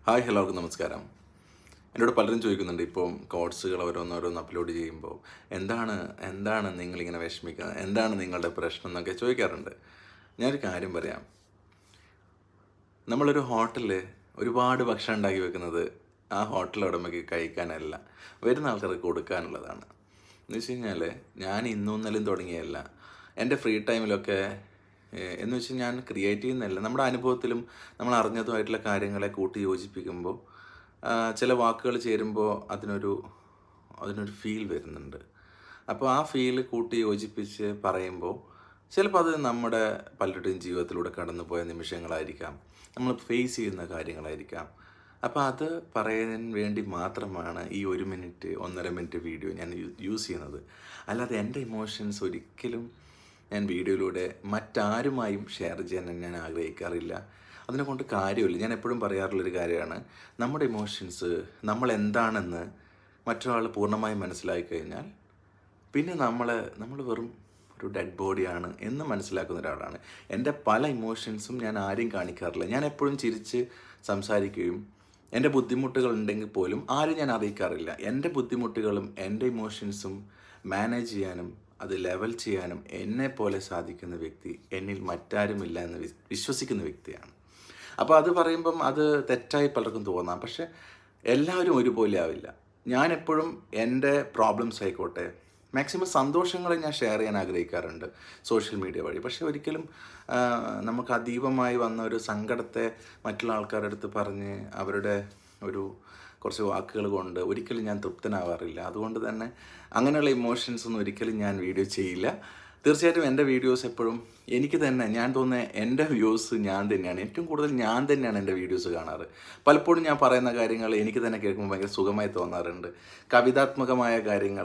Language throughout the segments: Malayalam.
ഹായ് എല്ലാവർക്കും നമസ്കാരം എന്നോട് പലരും ചോദിക്കുന്നുണ്ട് ഇപ്പോൾ കോഡ്സുകൾ ഓരോന്നോരോന്ന് അപ്ലോഡ് ചെയ്യുമ്പോൾ എന്താണ് എന്താണ് നിങ്ങളിങ്ങനെ വിഷമിക്കുന്നത് എന്താണ് നിങ്ങളുടെ പ്രശ്നം എന്നൊക്കെ ചോദിക്കാറുണ്ട് ഞാനൊരു കാര്യം പറയാം നമ്മളൊരു ഹോട്ടലിൽ ഒരുപാട് ഭക്ഷണം ഉണ്ടാക്കി വെക്കുന്നത് ആ ഹോട്ടൽ ഉടമയ്ക്ക് കഴിക്കാനല്ല വരുന്ന ആൾക്കാർക്ക് കൊടുക്കാനുള്ളതാണ് എന്ന് വെച്ച് കഴിഞ്ഞാൽ ഞാൻ ഇന്നും ഇന്നലെയും തുടങ്ങിയല്ല എൻ്റെ ഫ്രീ ടൈമിലൊക്കെ ഏഹ്, എന്ന് വെച്ചാൽ ഞാൻ ക്രിയേറ്റ് ചെയ്യുന്നതല്ല നമ്മുടെ അനുഭവത്തിലും നമ്മൾ അറിഞ്ഞതുമായിട്ടുള്ള കാര്യങ്ങളെ കൂട്ടി യോജിപ്പിക്കുമ്പോൾ ആ, ചില വാക്കുകൾ ചേരുമ്പോൾ അതിനൊരു അതിനൊരു ഫീൽ വരുന്നുണ്ട് അപ്പോൾ ആ ഫീൽ കൂട്ടി യോജിപ്പിച്ച് പറയുമ്പോൾ ചിലപ്പോൾ അത് നമ്മുടെ പലരുടെയും ജീവിതത്തിലൂടെ കടന്നുപോയ നിമിഷങ്ങളായിരിക്കാം നമ്മൾ ഫേസ് ചെയ്യുന്ന കാര്യങ്ങളായിരിക്കാം അപ്പോൾ അത് പറയാൻ വേണ്ടി മാത്രമാണ് ഈ ഒരു മിനിറ്റ് ഒന്നര മിനിറ്റ് വീഡിയോ ഞാൻ യൂ- യൂസ് ചെയ്യുന്നത് അല്ലാതെ എൻ്റെ ഇമോഷൻസ് ഒരിക്കലും ഞാൻ വീഡിയോയിലൂടെ മറ്റാരുമായും ഷെയർ ചെയ്യാൻ ഞാൻ ആഗ്രഹിക്കാറില്ല അതിനെ കൊണ്ട് കാര്യമില്ല ഞാൻ എപ്പോഴും പറയാറുള്ളൊരു കാര്യമാണ് നമ്മുടെ ഇമോഷൻസ് നമ്മൾ എന്താണെന്ന് മറ്റൊരാൾ പൂർണ്ണമായും മനസ്സിലാക്കി കഴിഞ്ഞാൽ പിന്നെ നമ്മൾ നമ്മൾ വെറും ഒരു ഡെഡ് ബോഡിയാണ് എന്ന് മനസ്സിലാക്കുന്ന ഒരാളാണ് എൻ്റെ പല ഇമോഷൻസും ഞാൻ ആരെയും കാണിക്കാറില്ല ഞാൻ എപ്പോഴും ചിരിച്ച് സംസാരിക്കുകയും എൻ്റെ ബുദ്ധിമുട്ടുകൾ ഉണ്ടെങ്കിൽ പോലും ആരും ഞാൻ അറിയിക്കാറില്ല എൻ്റെ ബുദ്ധിമുട്ടുകളും എൻ്റെ ഇമോഷൻസും മാനേജ് ചെയ്യാനും അത് ലെവൽ ചെയ്യാനും എന്നെ പോലെ സാധിക്കുന്ന വ്യക്തി എന്നിൽ മറ്റാരുമില്ല എന്ന് വിസ്- വിശ്വസിക്കുന്ന വ്യക്തിയാണ് അപ്പോൾ അത് പറയുമ്പം അത് തെറ്റായി പലർക്കും തോന്നാം പക്ഷെ എല്ലാവരും ഒരുപോലെ ആവില്ല ഞാൻ എപ്പോഴും എൻ്റെ പ്രോബ്ലംസ് ആയിക്കോട്ടെ മാക്സിമം സന്തോഷങ്ങളെ ഞാൻ ഷെയർ ചെയ്യാൻ ആഗ്രഹിക്കാറുണ്ട് സോഷ്യൽ മീഡിയ വഴി പക്ഷെ ഒരിക്കലും ആ, നമുക്ക് അതീവമായി വന്ന ഒരു സങ്കടത്തെ മറ്റുള്ള ആൾക്കാരുടെ അടുത്ത് പറഞ്ഞ് അവരുടെ ഒരു കുറച്ച് വാക്കുകൾ കൊണ്ട് ഒരിക്കലും ഞാൻ തൃപ്തനാവാറില്ല അതുകൊണ്ട് തന്നെ അങ്ങനെയുള്ള ഇമോഷൻസ് ഒന്നും ഒരിക്കലും ഞാൻ വീഡിയോ ചെയ്യില്ല തീർച്ചയായിട്ടും എൻ്റെ വീഡിയോസ് എപ്പോഴും എനിക്ക് തന്നെ ഞാൻ തോന്നുന്നത് എൻ്റെ വ്യൂസ് ഞാൻ തന്നെയാണ് ഏറ്റവും കൂടുതൽ ഞാൻ തന്നെയാണ് എൻ്റെ വീഡിയോസ് കാണാറ് പലപ്പോഴും ഞാൻ പറയുന്ന കാര്യങ്ങൾ എനിക്ക് തന്നെ കേൾക്കുമ്പോൾ ഭയങ്കര സുഖമായി തോന്നാറുണ്ട് കവിതാത്മകമായ കാര്യങ്ങൾ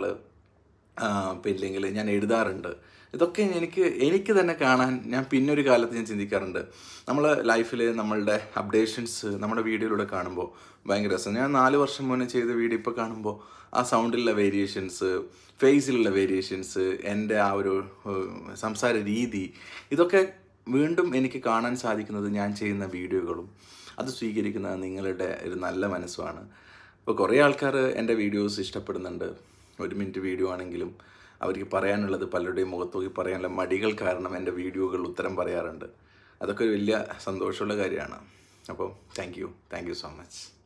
പില്ലെങ്കിൽ ഞാൻ എഴുതാറുണ്ട് ഇതൊക്കെ എനിക്ക് എനിക്ക് തന്നെ കാണാൻ ഞാൻ പിന്നൊരു കാലത്ത് ഞാൻ ചിന്തിക്കാറുണ്ട് നമ്മൾ ലൈഫിൽ നമ്മളുടെ അപ്ഡേഷൻസ് നമ്മുടെ വീഡിയോയിലൂടെ കാണുമ്പോൾ ഭയങ്കര രസം ഞാൻ നാല് വർഷം മുന്നേ ചെയ്ത വീഡിയോ ഇപ്പോൾ കാണുമ്പോൾ ആ സൗണ്ടിലുള്ള വേരിയേഷൻസ് ഫേസിലുള്ള വേരിയേഷൻസ് എൻ്റെ ആ ഒരു ഏഹ്, സംസാര രീതി ഇതൊക്കെ വീണ്ടും എനിക്ക് കാണാൻ സാധിക്കുന്നത് ഞാൻ ചെയ്യുന്ന വീഡിയോകളും അത് സ്വീകരിക്കുന്ന നിങ്ങളുടെ ഒരു നല്ല മനസ്സുമാണ് ഇപ്പോൾ കുറേ ആൾക്കാർ എൻ്റെ വീഡിയോസ് ഇഷ്ടപ്പെടുന്നുണ്ട് ഒരു മിനിറ്റ് വീഡിയോ ആണെങ്കിലും അവർക്ക് പറയാനുള്ളത് പലരുടെയും മുഖത്ത് നോക്കി പറയാനുള്ള മടികൾ കാരണം എൻ്റെ വീഡിയോകൾ ഉത്തരം പറയാറുണ്ട് അതൊക്കെ ഒരു വലിയ സന്തോഷമുള്ള കാര്യമാണ് അപ്പോൾ thank you thank you so much